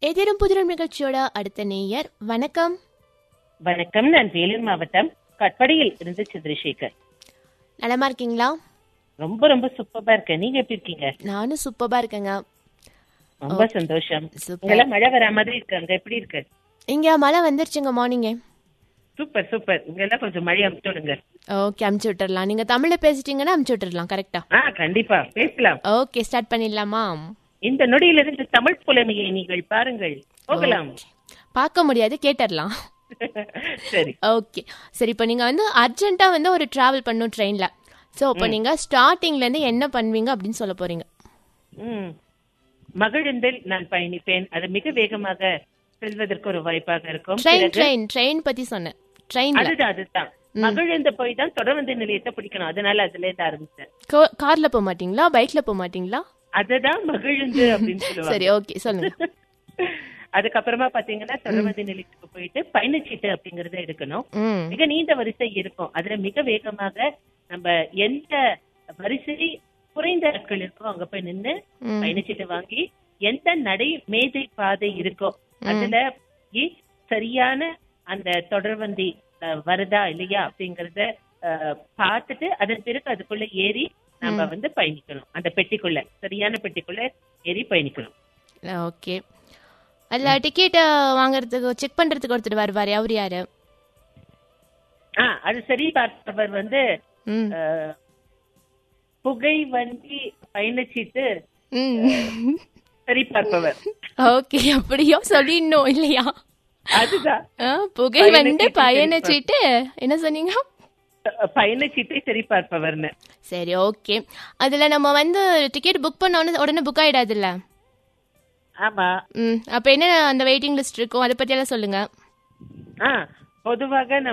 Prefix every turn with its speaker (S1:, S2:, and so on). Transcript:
S1: எதிரும் புதிரும் நிகழ்ச்சியோட அடுத்த நேயர் வணக்கம்
S2: வணக்கம் நான் வேலூர் மாவட்டம் கட்படியில் இருந்து சந்திரசேகர்
S1: நலமா இருக்கீங்களா
S2: ரொம்ப ரொம்ப சூப்பரா இருக்கேன் நீங்க எப்படி இருக்கீங்க
S1: நானும் சூப்பரா இருக்கேங்க
S2: ரொம்ப சந்தோஷம்
S1: சூப்பர்
S2: இங்கெல்லாம் மழை வரா மாதிரி இருக்காங்க எப்படி இருக்கு
S1: இங்க மழை வந்துருச்சுங்க மார்னிங்கே
S2: சூப்பர் சூப்பர் இங்கெல்லாம் கொஞ்சம் மழை அமுச்சு விடுங்க
S1: ஓகே அமுச்சு விட்டுறலாம் நீங்க தமிழ்ல பேசிட்டீங்கன்னா அமுச்சு விட்டுறலாம் கரெக்டா
S2: ஆ கண்டிப்பா பேசலாம்
S1: ஓகே ஸ்டார்ட் பண்ணிடலாமா
S2: இந்த நொடியிலிருந்து தமிழ் புலமையை நீங்கள் பாருங்கள் போகலாம்
S1: பார்க்க முடியாது கேட்டுடலாம்
S2: சரி
S1: ஓகே சரி இப்போ நீங்கள் வந்து அர்ஜென்ட்டாக வந்து ஒரு ட்ராவல் பண்ணும் ட்ரெயினில் ஸோ இப்போ நீங்கள் ஸ்டார்டிங்லேருந்து என்ன பண்ணுவீங்க அப்படின்னு சொல்ல போகிறீங்க
S2: ம் மகிழ்ந்தில் நான் பயணிப்பேன் அது மிக வேகமாக செல்வதற்கு ஒரு வாய்ப்பாக இருக்கும்
S1: ட்ரெயின்
S2: பிறகு-
S1: ட்ரெயின் ட்ரெயின் பற்றி சொன்னேன் ட்ரெயினில்
S2: அதுதான் அதுதான் மகிழ்ந்த போய் தான் தொடர்ந்து நிலையத்தை பிடிக்கணும் அதனால அதுல இருந்து ஆரம்பிச்சேன்
S1: காரில் போக மாட்டீங்களா பைக்கில் போக மாட்டீங்களா
S2: அதுதான் மகிழ்ந்து அப்படின்னு சொல்லுவாங்க
S1: சரி ஓகே சொல்லுங்க
S2: அதுக்கப்புறமா பாத்தீங்கன்னா தொடர்ந்து நிலையத்துக்கு போயிட்டு பயணச்சீட்டு அப்படிங்கறத எடுக்கணும்
S1: ம்
S2: மிக நீண்ட வரிசை இருக்கும் அதுல மிக வேகமாக நம்ம எந்த வரிசை குறைந்த ஆட்கள் இருக்கோ அங்க போய் நின்னு
S1: ம்.
S2: பயணச்சீட்டு வாங்கி எந்த நடை மேதை பாதை இருக்கோ அதுல போய் சரியான அந்த தொடர்வண்டி அஹ், வருதா இல்லையா அப்படிங்கறத அஹ், பார்த்துட்டு அதன் பிறகு அதுக்குள்ள ஏறி நம்ம வந்து பயணிக்கணும் அந்த பெட்டிக்குள்ள சரியான பெட்டிக்குள்ள ஏறி பயணிக்கணும்
S1: ஓகே அதில் டிக்கெட் வாங்குறதுக்கு செக் பண்ணுறதுக்கு ஒருத்தர் வருவார் அவர் யாரு
S2: ஆ அது சரி பார்த்தவர் வந்து
S1: ம்
S2: அஹ், புகை வண்டி பயணச்சீட்டு
S1: ம்
S2: சரி பார்ப்பவர்
S1: ஓகே அப்படியோ சொல்லிடணும் இல்லையா
S2: அதுதான்
S1: ஆ, புகை வந்து பயணச்சீட்டு என்ன சொன்னீங்க
S2: அஹ், பயணச்சீட்டை சரி பார்ப்பவர்னு
S1: சரி ஓகே அதில் நம்ம வந்து டிக்கெட் புக் பண்ண உடனே உடனே புக் ஆயிடாதுல்ல
S2: ஆமா
S1: ம் அப்போ என்ன அந்த வெயிட்டிங் லிஸ்ட் இருக்கும் அதை பற்றியெல்லாம் சொல்லுங்க
S2: ஆ பொதுவாக